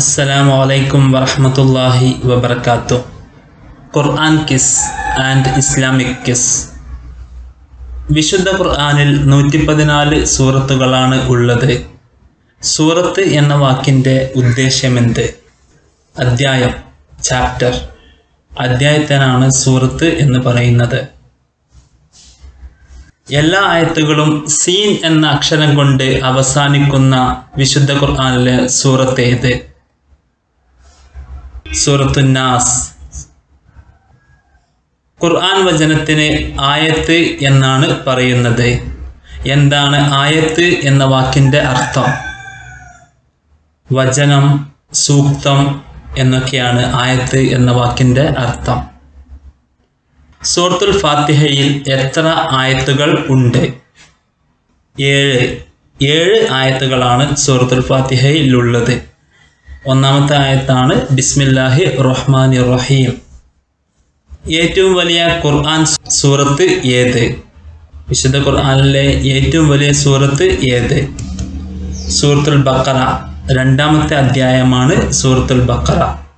അസ്സലാമു അലൈക്കും വറഹ്മത്തുള്ളാഹി വബർക്കാത്തു Quran quiz and Islamic quiz വിശുദ്ധ ഖുർആനിൽ നൂറ്റി പതിനാല് സൂറത്തുകളാണ് ഉള്ളത് സൂറത്ത് എന്ന വാക്കിൻ്റെ ഉദ്ദേശ്യമെന്ത് അദ്ധ്യായം ചാപ്റ്റർ അദ്ധ്യായത്തിനാണ് സൂറത്ത് എന്ന് പറയുന്നത് എല്ലാ ആയത്തുകളും സീൻ എന്ന അക്ഷരം കൊണ്ട് അവസാനിക്കുന്ന വിശുദ്ധ ഖുർആനിലെ സൂറത്ത് ഏത് സൂറത്തു നാസ് ഖുർആൻ വചനത്തിന് ആയത്ത് എന്നാണ് പറയുന്നത് എന്താണ് ആയത്ത് എന്ന വാക്കിൻ്റെ അർത്ഥം വചനം സൂക്തം എന്നൊക്കെയാണ് ആയത്ത് എന്ന വാക്കിൻ്റെ അർത്ഥം സൂറത്തുൽ ഫാത്തിഹയിൽ എത്ര ആയത്തുകൾ ഉണ്ട് ഏഴ് ഏഴ് ആയത്തുകളാണ് സൂറത്തുൽ ഫാത്തിഹയിലുള്ളത് ഒന്നാമത്തെ ആയത്താണ് ബിസ്മില്ലാഹി റഹ്മാനി റഹീം ഏറ്റവും വലിയ ഖുർആൻ സൂറത്ത് ഏത് വിശുദ്ധ ഖുർആനിലെ ഏറ്റവും വലിയ സൂറത്ത് ഏത് സൂറത്തുൽ ബക്കറ രണ്ടാമത്തെ അധ്യായമാണ് സൂറത്തുൽ ബക്കറ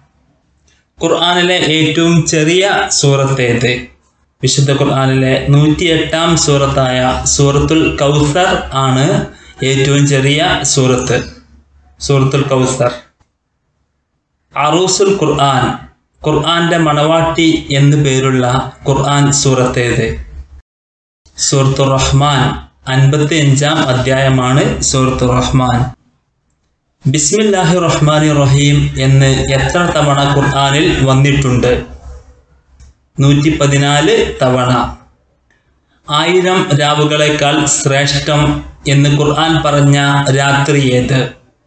ഖുർആനിലെ ഏറ്റവും ചെറിയ സൂറത്ത് ഏത് വിശുദ്ധ ഖുർആനിലെ നൂറ്റിയെട്ടാം സൂറത്തായ സൂറത്തുൽ കൗസർ ആണ് ഏറ്റവും ചെറിയ സൂറത്ത് സൂറത്തുൽ കൗസർ അറൂസുൽ ഖുർആൻ ഖുർആന്റെ മണവാട്ടി എന്നു പേരുള്ള ഖുർആൻ സൂറത്തേത് സൂറത്തുർ റഹ്മാൻ അൻപത്തി അഞ്ചാം അധ്യായമാണ് സൂറത്തുർ റഹ്മാൻ ബിസ്മില്ലാഹി റഹ്മാനി റഹീം എന്ന് എത്ര തവണ ഖുർആനിൽ വന്നിട്ടുണ്ട് നൂറ്റി പതിനാല് തവണ ആയിരം രാവുകളെക്കാൾ ശ്രേഷ്ഠം എന്ന് ഖുർആൻ പറഞ്ഞ രാത്രി ഏത്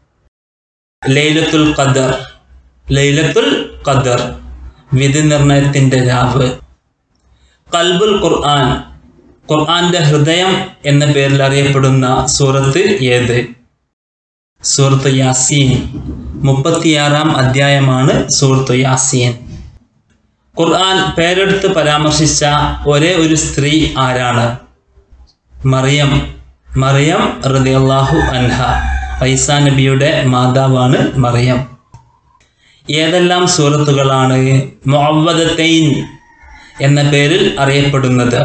ലൈലത്തുൽ ഖദർ ലൈലത്തുൽ ഖദർ വിധി നിർണയത്തിന്റെ രാവ് കൽബുൽ ഖുർആൻ ഖുർആന്റെ ഹൃദയം എന്ന പേരിൽ അറിയപ്പെടുന്ന സൂറത്ത് ഏത് സൂറത്ത് യാസീൻ മുപ്പത്തിയാറാം അധ്യായമാണ് സൂറത്ത് യാസീൻ ഖുർആൻ പേരെടുത്ത് പരാമർശിച്ച ഒരേ ഒരു സ്ത്രീ ആരാണ് മറിയം മറിയം റളിയല്ലാഹു അൻഹ ഐസാ നബിയുടെ മാതാവാണ് മറിയം ഏതെല്ലാം സൂറത്തുകളാണ് മുഅവ്വദത്തൈൻ എന്ന പേരിൽ അറിയപ്പെടുന്നത്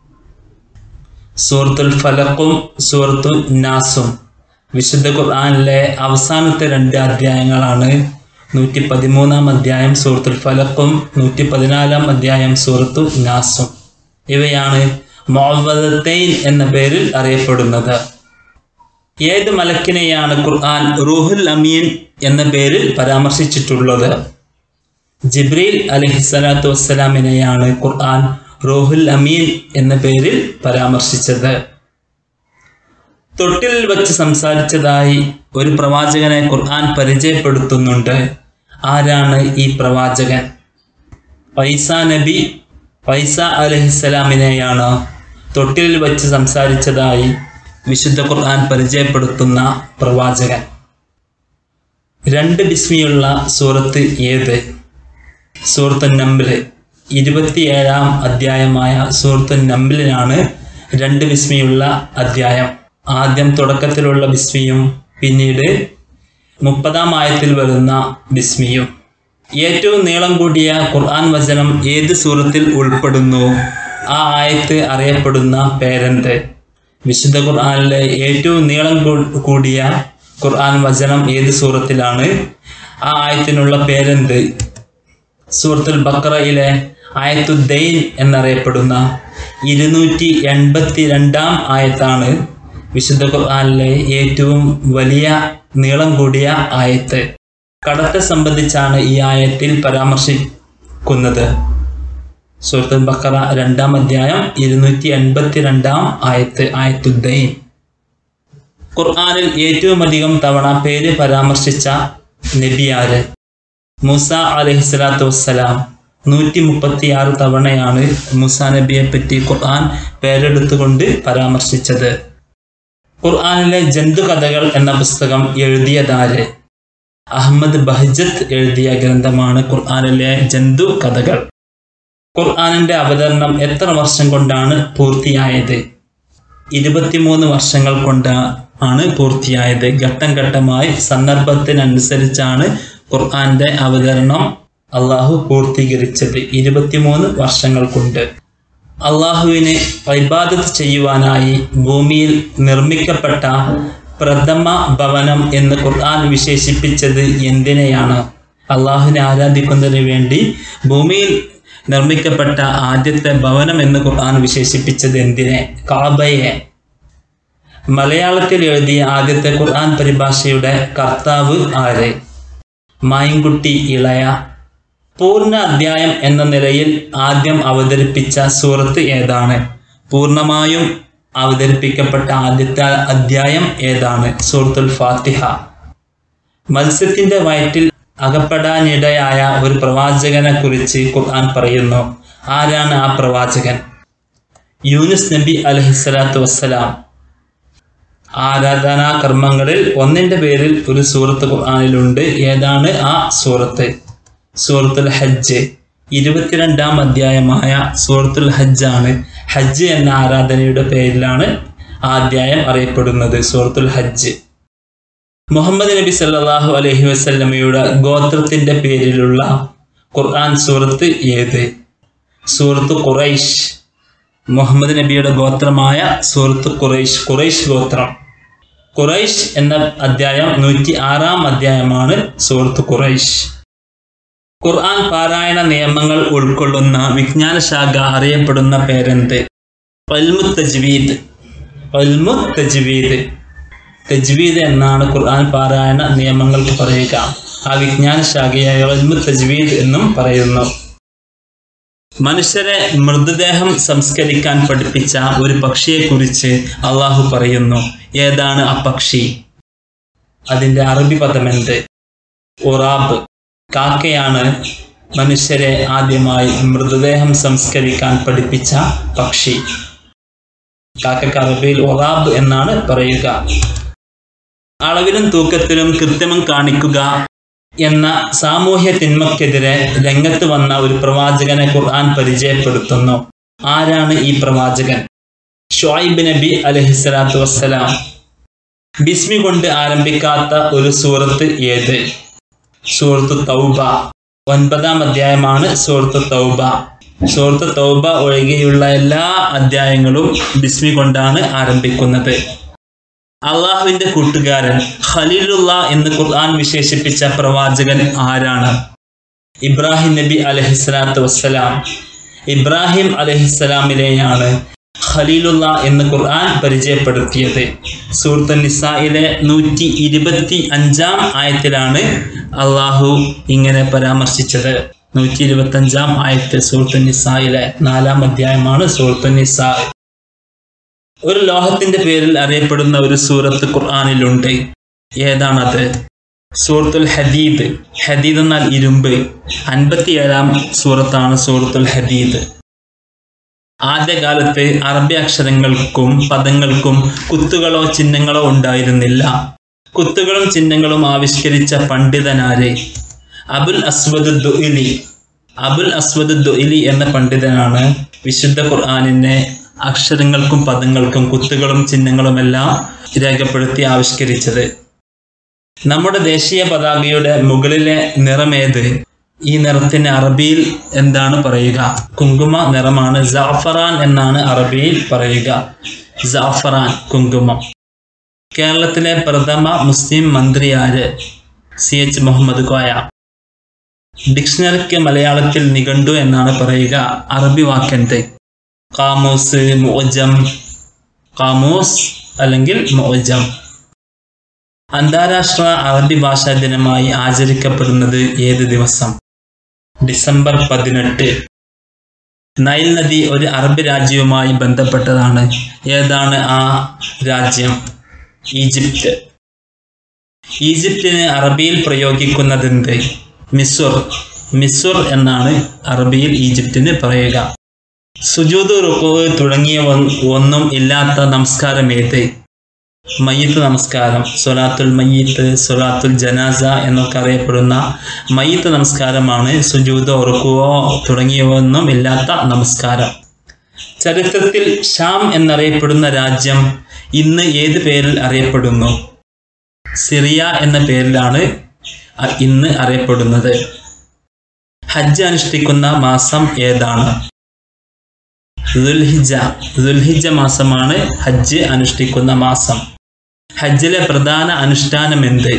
സൂറത്തുൽ ഫലക്കും സൂറത്തു നാസും വിശുദ്ധ ഖുർആനിലെ അവസാനത്തെ രണ്ട് അധ്യായങ്ങളാണ് നൂറ്റി പതിമൂന്നാം അധ്യായം സൂറത്തുൽ ഫലക്കും നൂറ്റി പതിനാലാം അധ്യായം സൂറത്തു നാസും ഇവയാണ് മൊവദത്തൈൻ എന്ന പേരിൽ അറിയപ്പെടുന്നത് ഏത് മലക്കിനെയാണ് ഖുർആൻ റൂഹുൽ അമീൻ എന്ന പേരിൽ പരാമർശിച്ചിട്ടുള്ളത് ജിബ്രീൽ അലഹിസ്സലാത്തു വസ്സലാമിനെയാണ് ഖുർആൻ റൂഹുൽ അമീൻ എന്ന പേരിൽ പരാമർശിച്ചത് തൊട്ടിൽ വച്ച് സംസാരിച്ചതായി ഒരു പ്രവാചകനെ ഖുർആൻ പരിചയപ്പെടുത്തുന്നുണ്ട് ആരാണ് ഈ പ്രവാചകൻ പൈസ നബി പൈസ അലഹിസ്സലാമിനെയാണ് തൊട്ടിൽ വച്ച് സംസാരിച്ചതായി വിശുദ്ധ ഖുർആൻ പരിചയപ്പെടുത്തുന്ന പ്രവാചകൻ രണ്ട് ബിസ്മിയുള്ള സൂറത്ത് ഏത് സൂറത്ത് നമ്പില് ഇരുപത്തിയേഴാം അധ്യായമായ സൂറത്ത് നമ്പിലിനാണ് രണ്ട് ബിസ്മിയുള്ള അധ്യായം ആദ്യം തുടക്കത്തിലുള്ള ബിസ്മിയും പിന്നീട് മുപ്പതാം ആയത്തിൽ വരുന്ന ബിസ്മിയും ഏറ്റവും നീളം കൂടിയ ഖുർആൻ വചനം ഏത് സൂറത്തിൽ ഉൾപ്പെടുന്നു ആ ആയത്ത് അറിയപ്പെടുന്ന പേരെന്ത് വിശുദ്ധ ഖുർആനിലെ ഏറ്റവും നീളം കൂടിയ ഖുർആൻ വചനം ഏത് സൂറത്തിലാണ് ആ ആയത്തിനുള്ള പേരെന്ത് സൂറത്തുൽ ബക്രയിലെ ആയത്തുദ്ദൈൻ എന്നറിയപ്പെടുന്ന ഇരുന്നൂറ്റി എൺപത്തി രണ്ടാം ആയത്താണ് വിശുദ്ധ ഖുർആനിലെ ഏറ്റവും വലിയ നീളം കൂടിയ ആയത്ത് കടത്തെ സംബന്ധിച്ചാണ് ഈ ആയത്തിൽ പരാമർശിക്കുന്നത് സൂറത്തുൽ ബക്കറ രണ്ടാം അധ്യായം ഇരുന്നൂറ്റി എൺപത്തി രണ്ടാം ആയത്ത് ആയത്തുദ്ദൈൻ ഖുർആനിൽ ഏറ്റവും അധികം തവണ പേര് പരാമർശിച്ച നബിയാര് മൂസ അലഹിസ്ലാത്തു വസ്സലാം നൂറ്റി മുപ്പത്തി ആറ് തവണയാണ് മൂസ നബിയെ പറ്റി ഖുർആൻ പേരെടുത്തുകൊണ്ട് പരാമർശിച്ചത് ഖുർആനിലെ ജന്തു കഥകൾ എന്ന പുസ്തകം എഴുതിയതാര് അഹമ്മദ് ബഹജത്ത് എഴുതിയ ഗ്രന്ഥമാണ് ഖുർആനിലെ ജന്തു കഥകൾ ഖുർആനിന്റെ അവതരണം എത്ര വർഷം കൊണ്ടാണ് പൂർത്തിയായത് ഇരുപത്തിമൂന്ന് വർഷങ്ങൾ കൊണ്ട് ആണ് പൂർത്തിയായത് ഘട്ടം ഘട്ടമായി സന്ദർഭത്തിനനുസരിച്ചാണ് ഖുർആന്റെ അവതരണം അള്ളാഹു പൂർത്തീകരിച്ചത് ഇരുപത്തിമൂന്ന് വർഷങ്ങൾ കൊണ്ട് അള്ളാഹുവിന് ഇബാദത്ത് ചെയ്യുവാനായി ഭൂമിയിൽ നിർമ്മിക്കപ്പെട്ട പ്രഥമ ഭവനം എന്ന് ഖുർആൻ വിശേഷിപ്പിച്ചത് എന്തിനെയാണ് അള്ളാഹുവിനെ ആരാധിക്കുന്നതിന് വേണ്ടി ഭൂമിയിൽ നിർമ്മിക്കപ്പെട്ട ആദ്യത്തെ ഭവനം എന്ന് ഖുർആൻ വിശേഷിപ്പിച്ചത് എന്തിനെ കാബയെ മലയാളത്തിൽ എഴുതിയ ആദ്യത്തെ ഖുർആൻ പരിഭാഷയുടെ കർത്താവ് ആര് മായൻകുട്ടി ഇളയ പൂർണ്ണ അധ്യായം എന്ന നിലയിൽ ആദ്യം അവതരിപ്പിച്ച സൂറത്ത് ഏതാണ് പൂർണ്ണമായും അവതരിപ്പിക്കപ്പെട്ട ആദ്യത്തെ അധ്യായം ഏതാണ് സൂറത്തുൽ ഫാത്തിഹ മത്സ്യത്തിന്റെ വയറ്റിൽ അകപ്പെടാനിടയായ ഒരു പ്രവാചകനെ കുറിച്ച് ഖുർആൻ പറയുന്നു ആരാണ് ആ പ്രവാചകൻ യൂനുസ് നബി അലഹിസ്സലാത്തു വസ്സലാം ആരാധനാ കർമ്മങ്ങളിൽ ഒന്നിന്റെ പേരിൽ ഒരു സൂറത്ത് ഖുർആനിലുണ്ട് ഏതാണ് ആ സൂറത്ത് സൂറത്തുൽ ഹജ്ജ് ഇരുപത്തിരണ്ടാം അധ്യായമായ സൂറത്തുൽ ഹജ്ജാണ് ഹജ്ജ് എന്ന ആരാധനയുടെ പേരിലാണ് ആ അധ്യായം അറിയപ്പെടുന്നത് സൂറത്തുൽ ഹജ്ജ് മുഹമ്മദ് നബി സല്ലല്ലാഹു അലൈഹി വസല്ലമയുടെ ഗോത്രത്തിന്റെ പേരിലുള്ള ഖുർആൻ സൂറത്ത് ഏത് സൂറത്ത് ഖുറൈഷ് മുഹമ്മദ് നബിയുടെ ഗോത്രമായ സൂറത്ത് ഖുറൈഷ് ഖുറൈഷ് ഗോത്രം ഖുറൈഷ് എന്ന അധ്യായം നൂറ്റി ആറാം അധ്യായമാണ് സൂറത്ത് ഖുറൈഷ് ഖുർആൻ പാരായണ നിയമങ്ങൾ ഉൾക്കൊള്ളുന്ന വിജ്ഞാന ശാഖ അറിയപ്പെടുന്ന പേരെന്ത് പൽമു തജ്വീദ് പൽമു തജ്വീദ് തജ്വീദ് എന്നാണ് ഖുർആൻ പാരായണ നിയമങ്ങൾക്ക് പറയുക ആ വിജ്ഞാന ശാഖയായ പൽമു തജ്വീദ് എന്നും പറയുന്നു മനുഷ്യരെ മൃതദേഹം സംസ്കരിക്കാൻ പഠിപ്പിച്ച ഒരു പക്ഷിയെക്കുറിച്ച് അള്ളാഹു പറയുന്നു ഏതാണ് ആ പക്ഷി അതിൻ്റെ അറബി പദമെന്ത് ഉറാബ് കാക്കയാണ് മനുഷ്യരെ ആദ്യമായി മൃതദേഹം സംസ്കരിക്കാൻ പഠിപ്പിച്ച പക്ഷി കാക്കക്ക് അറബിയിൽ ഒറാബ് എന്നാണ് പറയുക അളവിലും തൂക്കത്തിലും കൃത്രിമം കാണിക്കുക എന്ന സാമൂഹ്യ തിന്മക്കെതിരെ രംഗത്ത് വന്ന ഒരു പ്രവാചകനെ ഖുർആൻ പരിചയപ്പെടുത്തുന്നു ആരാണ് ഈ പ്രവാചകൻ ഷുഐബ് നബി അലഹിസ്സലാത്തു വസ്സലാം ബിസ്മി കൊണ്ട് ആരംഭിക്കാത്ത ഒരു സൂറത്ത് ഏത് സൂറത്ത് തൗബ ഒൻപതാം അധ്യായമാണ് സൂറത്ത് തൗബ സൂറത്ത് തൗബ ഒഴികെയുള്ള എല്ലാ അധ്യായങ്ങളും ബിസ്മി കൊണ്ടാണ് ആരംഭിക്കുന്നത് അള്ളാഹുവിന്റെ കൂട്ടുകാരൻ ഖലീലുള്ള എന്ന് ഖുർആൻ വിശേഷിപ്പിച്ച പ്രവാചകൻ ആരാണ് ഇബ്രാഹിം നബി അലഹിസ്സലാത്തു വസ്സലാം ഇബ്രാഹിം അലഹിസ്സലാമിലെയാണ് ഖലീലുള്ള എന്ന് ഖുർആൻ പരിചയപ്പെടുത്തിയത് സൂറത്ത് നിസായിലെ നൂറ്റി ഇരുപത്തി അഞ്ചാം ആയത്തിലാണ് അള്ളാഹു ഇങ്ങനെ പരാമർശിച്ചത് നൂറ്റി ഇരുപത്തി അഞ്ചാം ആയത്ത് സൂറത്ത് നിസായിലെ നാലാം അധ്യായമാണ് സൂറത്ത് നിസാ ഒരു ലോഹത്തിന്റെ പേരിൽ അറിയപ്പെടുന്ന ഒരു സൂറത്ത് ഖുർആാനിലുണ്ട് ഏതാണത് സൂറത്തുൽ ഹദീദ് ഹദീദ് എന്നാൽ ഇരുമ്പ് അൻപത്തിയേഴാം സൂറത്താണ് സൂറത്തുൽ ഹദീദ് ആദ്യകാലത്ത് അറബി അക്ഷരങ്ങൾക്കും പദങ്ങൾക്കും കുത്തുകളോ ചിഹ്നങ്ങളോ ഉണ്ടായിരുന്നില്ല കുത്തുകളും ചിഹ്നങ്ങളും ആവിഷ്കരിച്ച പണ്ഡിതനാര് അബുൽ അസ്വദ് ദുഇലി അബുൽ അസ്വദ് ദുഇലി എന്ന പണ്ഡിതനാണ് വിശുദ്ധ ഖുർആാനിനെ അക്ഷരങ്ങൾക്കും പദങ്ങൾക്കും കുത്തുകളും ചിഹ്നങ്ങളുമെല്ലാം രേഖപ്പെടുത്തി ആവിഷ്കരിച്ചത് നമ്മുടെ ദേശീയ പതാകയുടെ മുകളിലെ നിറമേത് ഈ നിറത്തിന് അറബിയിൽ എന്താണ് പറയുക കുങ്കുമ നിറമാണ് ജാഫറാൻ എന്നാണ് അറബിയിൽ പറയുക ജാഫറാൻ കുങ്കുമം കേരളത്തിലെ പ്രഥമ മുസ്ലിം മന്ത്രി ആര് സി എച്ച് മുഹമ്മദ് കോയ ഡിക്ഷണറിക്ക് മലയാളത്തിൽ നിഘണ്ടു എന്നാണ് പറയുക അറബി വാക്കെന്ത് കാമൂസ് മോജം കാമൂസ് അല്ലെങ്കിൽ മോജം അന്താരാഷ്ട്ര അറബി ഭാഷാ ദിനമായി ആചരിക്കപ്പെടുന്നത് ഏത് ദിവസം ഡിസംബർ പതിനെട്ട് നൈൽ നദി ഒരു അറബ് രാജ്യവുമായി ബന്ധപ്പെട്ടതാണ് ഏതാണ് ആ രാജ്യം ഈജിപ്റ്റ് ഈജിപ്തിന് അറബിയിൽ പ്രയോഗിക്കുന്നതെന്ത് മിസുർ മിസുർ എന്നാണ് അറബിയിൽ ഈജിപ്തിന് പറയുക സുജൂദ് റുക്കു തുടങ്ങിയ ഒന്നും ഇല്ലാത്ത നമസ്കാരം ഏത് മയ്യത്ത് നമസ്കാരം സൊലാത്തുൽ മയ്യത്ത് സൊലാത്തുൽ ജനാസ എന്നൊക്കെ അറിയപ്പെടുന്ന മയ്യത്ത് നമസ്കാരമാണ് സുജൂദോ റുക്കുവോ തുടങ്ങിയവയൊന്നും ഇല്ലാത്ത നമസ്കാരം ചരിത്രത്തിൽ ഷാം എന്നറിയപ്പെടുന്ന രാജ്യം ഇന്ന് ഏത് പേരിൽ അറിയപ്പെടുന്നു സിറിയ എന്ന പേരിലാണ് അ- ഇന്ന് അറിയപ്പെടുന്നത് ഹജ്ജ് അനുഷ്ഠിക്കുന്ന മാസം ഏതാണ് ദുൽഹിജ ദുൽഹിജ മാസമാണ് ഹജ്ജ് അനുഷ്ഠിക്കുന്ന മാസം ഹജ്ജിലെ പ്രധാന അനുഷ്ഠാനം എന്ത്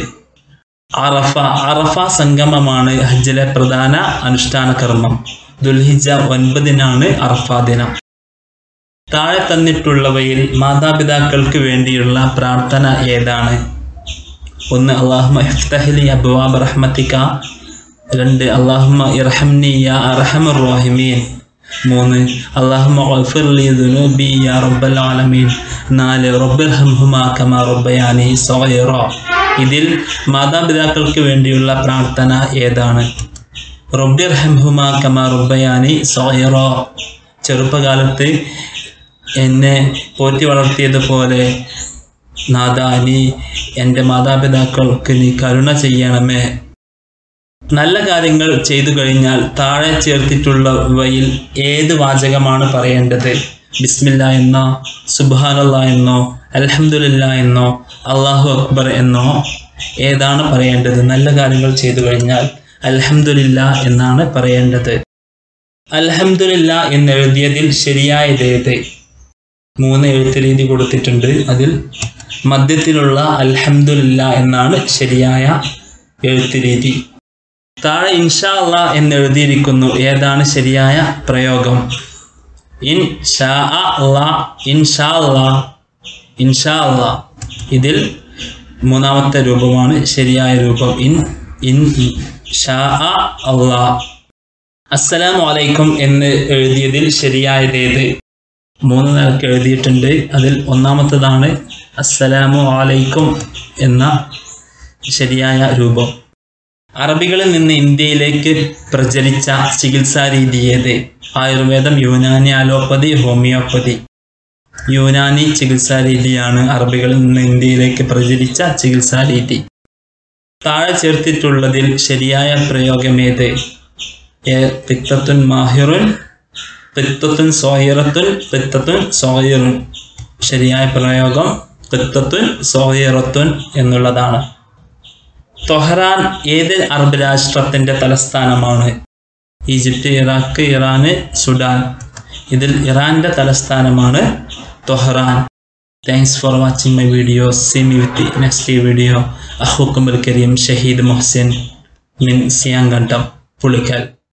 അറഫ അറഫ സംഗമമാണ് ഹജ്ജിലെ പ്രധാന അനുഷ്ഠാന കർമ്മം ദുൽഹിജ ഒൻപതിനാണ് അറഫ ദിനം താഴെ തന്നിട്ടുള്ളവയിൽ മാതാപിതാക്കൾക്ക് വേണ്ടിയുള്ള പ്രാർത്ഥന ഏതാണ് ഒന്ന് അള്ളാഹുമ ഇഫ്തഹ്ലി അബ്വാബ് റഹ്മത്തിക രണ്ട് അള്ളാഹുമ ഇർഹംനി യാ അർഹമർ റഹീമീൻ മൂന്ന് അള്ളാഹുമ ഗഫിർലി ദുനൂബി യാ റബ്ബൽ ആലമീൻ നാല് റബ്ബിർഹംഹുമാ കമാ റബ്ബയാനി സഗീറ ഇതിൽ മാതാപിതാക്കൾക്ക് വേണ്ടിയുള്ള പ്രാർത്ഥന ഏതാണ് റബ്ബിർഹംഹുമാ കമാ റബ്ബയാനി സഗീറ ചെറുപ്പകാലത്ത് എന്നെ പോറ്റി വളർത്തിയതുപോലെ നാഥ നീ എൻ്റെ മാതാപിതാക്കൾക്ക് നീ കരുണ ചെയ്യണമേ നല്ല കാര്യങ്ങൾ ചെയ്തു കഴിഞ്ഞാൽ താഴെ ചേർത്തിട്ടുള്ളവയിൽ ഏത് വാചകമാണ് പറയേണ്ടത് ബിസ്മില്ല എന്നോ സുബാനല്ല എന്നോ അൽഹംദുലില്ല എന്നോ അള്ളാഹു അക്ബർ എന്നോ ഏതാണ് പറയേണ്ടത് നല്ല കാര്യങ്ങൾ ചെയ്തു കഴിഞ്ഞാൽ അൽഹംദുലില്ല എന്നാണ് പറയേണ്ടത് അൽഹംദുലില്ല എന്നെഴുതിയതിൽ ശരിയായത് ഏത് മൂന്ന് എഴുത്ത് രീതി കൊടുത്തിട്ടുണ്ട് അതിൽ മധ്യത്തിലുള്ള അൽഹംദുലില്ല എന്നാണ് ശരിയായ എഴുത്ത് രീതി താഴെ ഇൻഷാ അള്ളാ എന്നെഴുതിയിരിക്കുന്നു ഏതാണ് ശരിയായ പ്രയോഗം ഇൻ ഷാ അള്ളാ ഇൻഷാ അള്ളാ ഇൻഷാ അള്ളാ ഇതിൽ മൂന്നാമത്തെ രൂപമാണ് ശരിയായ രൂപം ഇൻ ഇൻ ഷാ അള്ളാ അസ്സലാമു അലൈക്കും എന്ന് എഴുതിയതിൽ ശരിയായതേത് മൂന്ന് നിലക്ക് എഴുതിയിട്ടുണ്ട് അതിൽ ഒന്നാമത്തതാണ് അസ്സലാമു അലൈക്കും എന്ന ശരിയായ രൂപം അറബികളിൽ നിന്ന് ഇന്ത്യയിലേക്ക് പ്രചരിച്ച ചികിത്സാ രീതി ഏത് ആയുർവേദം യുനാനി അലോപ്പതി ഹോമിയോപ്പതി യുനാനി ചികിത്സാ രീതിയാണ് അറബികളിൽ നിന്ന് ഇന്ത്യയിലേക്ക് പ്രചരിച്ച ചികിത്സാ രീതി താഴെ ചേർത്തിട്ടുള്ളതിൽ ശരിയായ പ്രയോഗം ഏത് എ പിത്തത്തുൻ മാഹിറുൻ പിത്തത്തുൻ സോഹിറത്തുൻ പിത്തത്തുൻ സോഹിറുൻ ശരിയായ പ്രയോഗം പിത്തത്തുൻ സോഹിറത്തുൻ എന്നുള്ളതാണ് തൊഹറാൻ ഏത് അറബ് രാഷ്ട്രത്തിൻ്റെ തലസ്ഥാനമാണ് ഈജിപ്ത് ഇറാഖ് ഇറാന് സുഡാൻ ഇതിൽ ഇറാന്റെ തലസ്ഥാനമാണ് Tehran thanks for watching my video see me with next video അഹുക്കുമ്പൽ കരീം ഷഹീദ് മൊഹ്സിൻ മിൻ സിയാങ്കണ്ടം പുളിക്കൽ